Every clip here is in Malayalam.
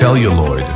celluloid.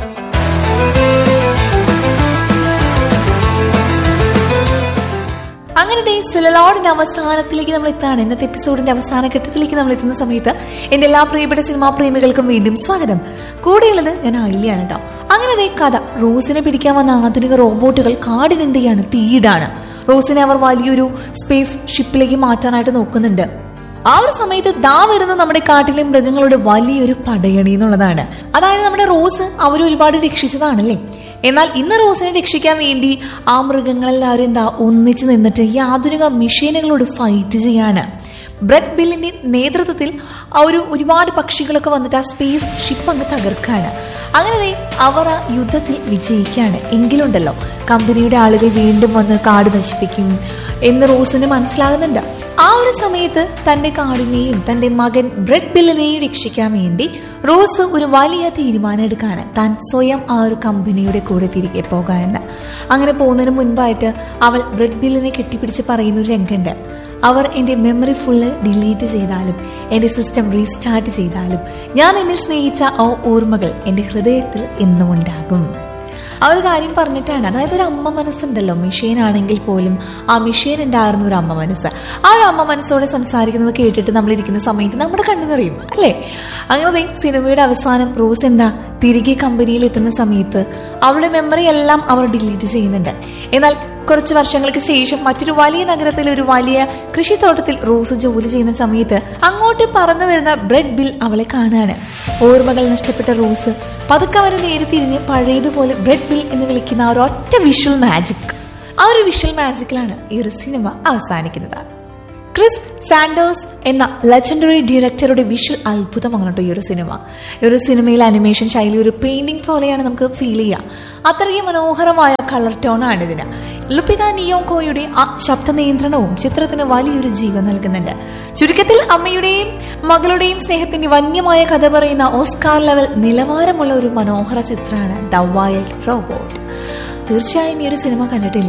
അങ്ങനെ ദേ സിലലോഡിന്റെ അവസാനത്തിലേക്ക് നമ്മൾ എത്താണ് ഇന്നത്തെ എപ്പിസോഡിന്റെ അവസാന ഘട്ടത്തിലേക്ക് നമ്മൾ എത്തുന്ന സമയത്ത് എന്റെ എല്ലാ പ്രിയപ്പെട്ട സിനിമാ പ്രേമികൾക്കും വീണ്ടും സ്വാഗതം കൂടെയുള്ളത് ഞാൻ അയില്യാണ് കേട്ടോ അങ്ങനെ ദേ കഥ റോസിനെ പിടിക്കാൻ വന്ന ആധുനിക റോബോട്ടുകൾ കാടിനെന്തെയാണ് തീയിടാണ് റോസിനെ അവർ വലിയൊരു സ്പേസ് ഷിപ്പിലേക്ക് മാറ്റാനായിട്ട് നോക്കുന്നുണ്ട് ആ ഒരു സമയത്ത് ദാ വരുന്ന നമ്മുടെ കാട്ടിലെ മൃഗങ്ങളുടെ വലിയൊരു പടയണി എന്നുള്ളതാണ് അതായത് നമ്മുടെ റോസ് അവർ ഒരുപാട് രക്ഷിച്ചതാണല്ലേ എന്നാൽ ഇന്ന് റോസിനെ രക്ഷിക്കാൻ വേണ്ടി ആ മൃഗങ്ങളെല്ലാവരും എന്താ ഒന്നിച്ചു നിന്നിട്ട് ഈ ആധുനിക മെഷീനുകളോട് ഫൈറ്റ് ചെയ്യാണ് ബ്രെഡ് ബില്ലിന്റെ നേതൃത്വത്തിൽ ആ ഒരു ഒരുപാട് പക്ഷികളൊക്കെ വന്നിട്ട് ആ സ്പേസ് ഷിപ്പ് അങ്ങ് തകർക്കാണ് അങ്ങനെ ദേ അവർ ആ യുദ്ധത്തിൽ വിജയിക്കാണ് എങ്കിലുണ്ടല്ലോ കമ്പനിയുടെ ആളുകൾ വീണ്ടും വന്ന് കാട് നശിപ്പിക്കും എന്ന് റോസിന് മനസ്സിലാകുന്നുണ്ട് ആ ഒരു സമയത്ത് തന്റെ കാടിനെയും തന്റെ മകൻ ബ്രെഡ് ബില്ലിനെയും രക്ഷിക്കാൻ വേണ്ടി റോസ് ഒരു വലിയ തീരുമാനം എടുക്കാണ് താൻ സ്വയം ആ ഒരു കമ്പനിയുടെ കൂടെ തിരികെ പോകാമെന്ന് അങ്ങനെ പോകുന്നതിന് മുൻപായിട്ട് അവൾ ബ്രെഡ് ബില്ലിനെ കെട്ടിപ്പിടിച്ച് പറയുന്ന ഒരു രംഗമുണ്ട് അവർ എൻ്റെ മെമ്മറി ഫുള്ള് ഡിലീറ്റ് ചെയ്താലും എൻ്റെ സിസ്റ്റം റീസ്റ്റാർട്ട് ചെയ്താലും ഞാൻ എന്നെ സ്നേഹിച്ച ആ ഓർമ്മകൾ എൻ്റെ ഹൃദയത്തിൽ എന്നും ഉണ്ടാകും ആ ഒരു കാര്യം പറഞ്ഞിട്ടാണ് അതായത് ഒരു അമ്മ മനസ്സുണ്ടല്ലോ മിഷീൻ ആണെങ്കിൽ പോലും ആ മിഷീൻ ഉണ്ടായിരുന്ന ഒരു അമ്മ മനസ്സ് ആ ഒരു അമ്മ മനസ്സോടെ സംസാരിക്കുന്നത് കേട്ടിട്ട് നമ്മൾ ഇരിക്കുന്ന സമയത്ത് നമ്മുടെ കണ്ണു നിറയും അല്ലേ അങ്ങനെ ദേ സിനിമയുടെ അവസാനം റോസ് എന്താ തിരികെ കമ്പനിയിൽ എത്തുന്ന സമയത്ത് അവളുടെ മെമ്മറി എല്ലാം അവർ ഡിലീറ്റ് ചെയ്യുന്നുണ്ട് എന്നാൽ കുറച്ച് വർഷങ്ങൾക്ക് ശേഷം മറ്റൊരു വലിയ നഗരത്തിൽ ഒരു വലിയ കൃഷിത്തോട്ടത്തിൽ റോസ് ജോലി ചെയ്യുന്ന സമയത്ത് അങ്ങോട്ട് പറന്നു വരുന്ന ബ്രെഡ് ബിൽ അവളെ കാണാണ് ഓർമ്മകൾ നഷ്ടപ്പെട്ട റോസ് പതുക്കെ അവരെ നേരെ തിരിഞ്ഞ് പഴയതുപോലെ ബ്രെഡ് ബിൽ എന്ന് വിളിക്കുന്ന ആ ഒരു ഒറ്റ വിഷ്വൽ മാജിക് ആ ഒരു വിഷ്വൽ മാജിക്കിലാണ് ഈ ഒരു സിനിമ അവസാനിക്കുന്നത് ക്രിസ് സാൻഡേഴ്സ് എന്ന ലെജൻഡറി ഡയറക്ടറുടെ വിഷ്വൽ അത്ഭുതമാണ് കേട്ടോ ഈ ഒരു സിനിമ ഈ ഒരു സിനിമയിലെ അനിമേഷൻ ശൈലി ഒരു പെയിന്റിംഗ് പോലെയാണ് നമുക്ക് ഫീൽ ചെയ്യുക അത്രയും മനോഹരമായ കളർ ടോൺ ആണ് ഇതിന് ലുപ്പിത നിയോക്കോയുടെ ആ ശബ്ദ നിയന്ത്രണവും ചിത്രത്തിന് വലിയൊരു ജീവൻ നൽകുന്നുണ്ട് ചുരുക്കത്തിൽ അമ്മയുടെയും മകളുടെയും സ്നേഹത്തിന്റെ വന്യമായ കഥ പറയുന്ന ഓസ്കാർ ലെവൽ നിലവാരമുള്ള ഒരു മനോഹര ചിത്രമാണ് ദ വൈൽഡ് റോബോട്ട് തീർച്ചയായും ഈ ഒരു സിനിമ കണ്ടിട്ടില്ല